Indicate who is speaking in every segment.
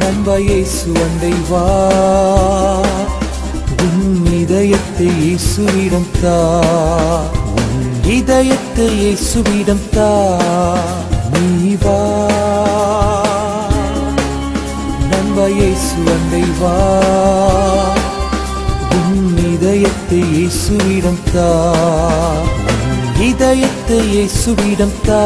Speaker 1: நண்பா இயேசு அண்டை வா உன் இதயத்தை இயேசுவிடம் தா உன் இதயத்தை இயேசுவிடம் தா நீ வா நண்பா இயேசு அண்டை வா உன் இதயத்தை இயேசுவிடம் தா உன் இதயத்தை இயேசுவிடம் தா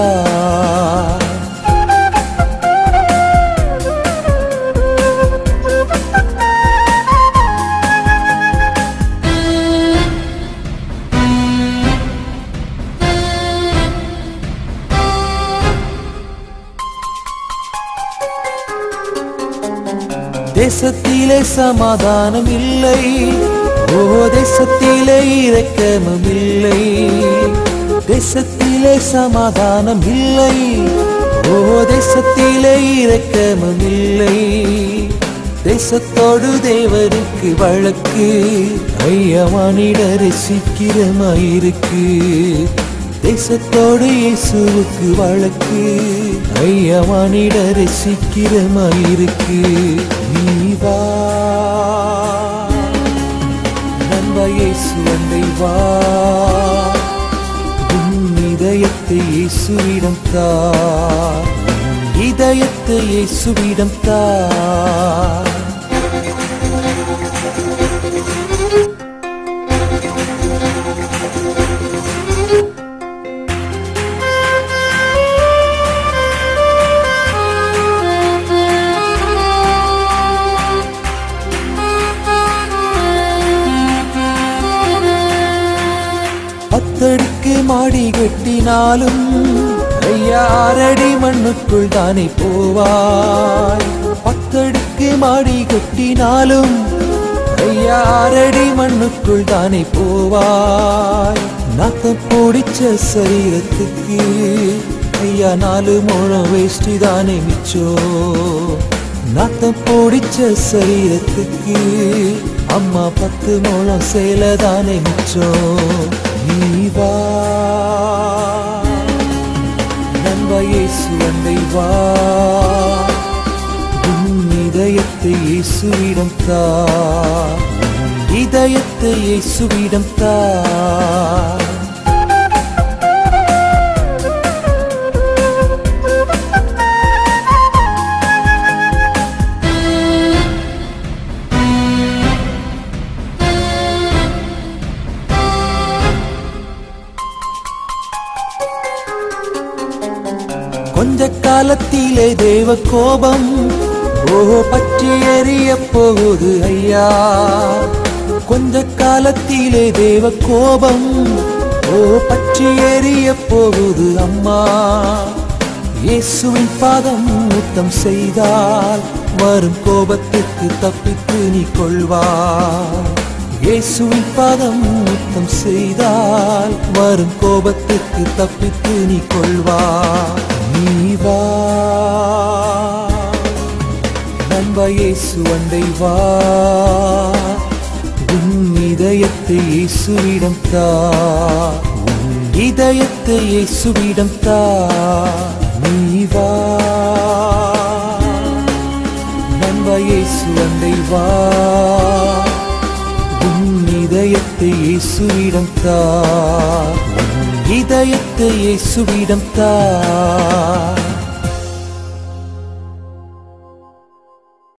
Speaker 1: தேசத்திலே சமாதானம் இல்லை ஓ தேசத்திலே இரக்கமும் இல்லை தேசத்திலே சமாதானம் இல்லை ஓ தேசத்திலே இரக்கமும் இல்லை தேசத்தோடு தேவருக்கு வழக்கு ஐயமானிடரு சீக்கிரமாயிருக்கு தேசத்தோடு இயேசுவுக்கு வழக்கு ஐயமானிடரு சீக்கிரமாயிருக்கு நீ வா நண்பா இயேசு அண்டை வா உன் இதயத்தை இயேசுவிடம் தா உன் இதயத்தை இயேசுவிடம் தா பத்தடிக்கு மாடி கட்டினாலும் ஐயாரடி மண்ணுக்குள் தானே போவாய் பத்தடிக்கு மாடி கட்டினாலும் ஐயாரடி மண்ணுக்குள் தானே போவாய் நாத்தம் பிடிச்ச சரீரத்துக்கு ஐயா நாலு மூணம் வேஷ்டி தானே மிச்சம் நாத்தம் பிடிச்ச சரீரத்துக்கு அம்மா பத்து மூலம் சேலதானே மிச்சம் நீ வா நண்பா இயேசு அண்டை வா உன் இதயத்தை இயேசுவிடம் தா உன் இதயத்தை இயேசுவிடம் தா கொஞ்ச காலத்திலே தேவ கோபம் ஓ பற்றி எறிய போகுது ஐயா கொஞ்ச காலத்திலே தேவ கோபம் ஓ பற்றி எறிய போகுது அம்மா இயேசுவின் பாதம் முத்தம் செய்தால் வரும் கோபத்துக்கு தப்பித்து நீ கொள்வாய் இயேசுவின் பாதம் முத்தம் செய்தால் வரும் கோபத்துக்கு தப்பித்து நீ கொள்வா நீ வா நண்பா இயேசு அண்டை வா உன் இதயத்தை இயேசுவிடம் தா உன் இதயத்தை இயேசுவிடம் தா நீ வா நண்பா இயேசு அண்டை வா உன் இதயத்தை இயேசுவிடம் தா உன் இதயத்தை இயேசுவிடம் தா